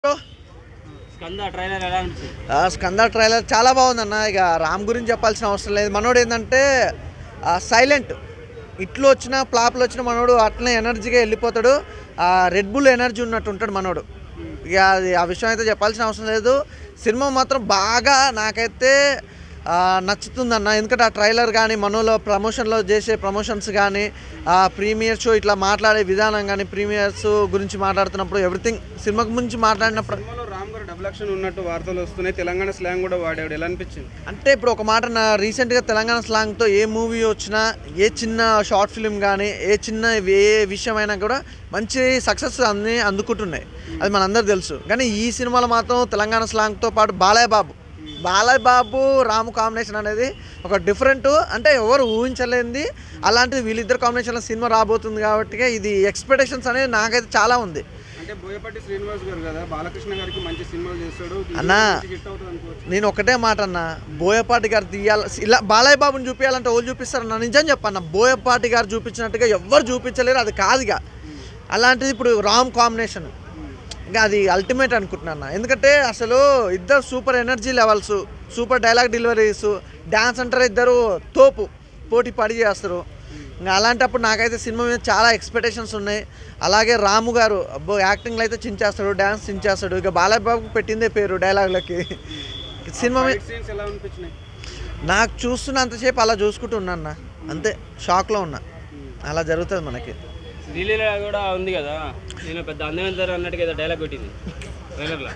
Skanda trailer ఎలా అనిపించింది ఆ, స్కంద ట్రైలర్ చాలా బాగుందన్న ఇక రామ్ గురించి చెప్పాల్సిన అవసరం లేదు మనోడు ఏంటంటే సైలెంట్ ఇట్లు వచ్చినా ఫ్లాప్లు వచ్చిన మనోడు అట్లనే ఎనర్జీగా వెళ్ళిపోతాడు రెడ్ బుల్ ఎనర్జీ ఉన్నట్టు ఉంటాడు మనోడు ఇక అది ఆ విషయం అయితే చెప్పాల్సిన అవసరం లేదు సినిమా మాత్రం బాగా నాకైతే ఆ, నచ్చుతుందన్న ఎందుకంటే ఆ ట్రైలర్ కానీ మనోలో ప్రమోషన్లో చేసే ప్రమోషన్స్ కానీ ఆ ప్రీమియర్ షో ఇట్లా మాట్లాడే విధానం కానీ ప్రీమియర్స్ గురించి మాట్లాడుతున్నప్పుడు ఎవ్రీథింగ్ సినిమా గురించి మాట్లాడినప్పుడు సినిమాలో రామ్ గారు డబుల్ యాక్షన్ ఉన్నట్టు వార్తలు వస్తున్నాయి తెలంగాణ స్లాంగ్ కూడా వాడాడు ఎలా అనిపించింది అంటే ఇప్పుడు ఒక మాట నా రీసెంట్గా తెలంగాణ స్లాంగ్తో ఏ మూవీ వచ్చినా ఏ చిన్న షార్ట్ ఫిల్మ్ కానీ ఏ చిన్న ఏ విషయం అయినా కూడా మంచి సక్సెస్ అన్ని అందుకుంటున్నాయి అది మనందరూ తెలుసు కానీ ఈ సినిమాలో మాత్రం తెలంగాణ స్లాంగ్తో పాటు బాలయ్య బాబు బాలయ్య బాబు రాము కాంబినేషన్ అనేది ఒక డిఫరెంట్ అంటే ఎవరు ఊహించలేనిది అలాంటిది వీళ్ళిద్దరు కాంబినేషన్లో సినిమా రాబోతుంది కాబట్టి ఇది ఎక్స్పెక్టేషన్స్ అనేది నాకైతే చాలా ఉంది అంటే బోయపాటి శ్రీనివాస్ గారు కదా బాలకృష్ణ గారికి మంచి సినిమాలు చేస్తాడు అన్నా. హిట్ అవుతుంది అనుకోవచ్చు నేను ఒకటే మాట అన్న బోయపాటి గారు తీయాలి ఇలా బాలయ్య బాబుని చూపించాలంటే వాళ్ళు చూపిస్తారన్న నిజం చెప్పన్న బోయపాటి గారు చూపించినట్టుగా ఎవ్వరు చూపించలేరు అది కాదుగా అలాంటిది ఇప్పుడు రామ్ కాంబినేషన్ ఇంకా అది అల్టిమేట్ అనుకుంటున్నాను ఎందుకంటే అసలు ఇద్దరు super energy levels super dialogue deliveries dance అంటారు ఇద్దరు తోపు పోటీ పడి చేస్తారు ఇంకా అలాంటప్పుడు నాకైతే సినిమా మీద చాలా ఎక్స్పెక్టేషన్స్ ఉన్నాయి అలాగే రాము గారు అబ్బో యాక్టింగ్లో అయితే చించేస్తాడు డ్యాన్స్ చించేస్తాడు ఇక బాలయ్య బాబుకి పెట్టిందే పేరు డైలాగులకి సినిమా మీద ఫైట్ సీన్స్ ఎలా అనిపించినాయి నాకు చూస్తున్నంతసేపు అలా చూసుకుంటూ ఉన్నా అంతే షాక్లో ఉన్నా అలా జరుగుతుంది మనకి శ్రీలీల కూడా ఉంది కదా నేను పెద్ద అందమైన అన్నట్టుగా ఏదో డైలాగ్ కొట్టింది ట్రైలర్లో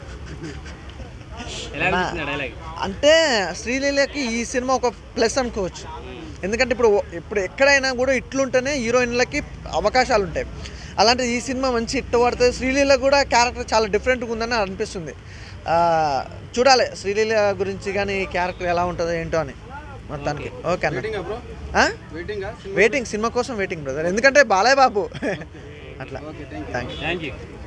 ఎలా అనిపించింది ఆ డైలాగ్ అంటే శ్రీలీలకి ఈ సినిమా ఒక ప్లస్ అనుకోవచ్చు ఎందుకంటే ఇప్పుడు ఇప్పుడు ఎక్కడైనా కూడా ఇట్లుంటేనే హీరోయిన్లకి అవకాశాలు ఉంటాయి అలాంటి ఈ సినిమా మంచి హిట్ పడుతుంది శ్రీలీల కూడా క్యారెక్టర్ చాలా డిఫరెంట్గా ఉందని అనిపిస్తుంది ఆ, చూడాలి శ్రీలీల గురించి కానీ క్యారెక్టర్ ఎలా ఉంటుందో ఏంటో అని మొత్తానికి ఓకే అన్న వెయిటింగ్ బ్రో ఆ? వెయిటింగ్ వెయిటింగ్ సినిమా కోసం వెయిటింగ్ బ్రదర్ ఎందుకంటే బాలయ్య బాబు అట్లా okay thank you thank you thank you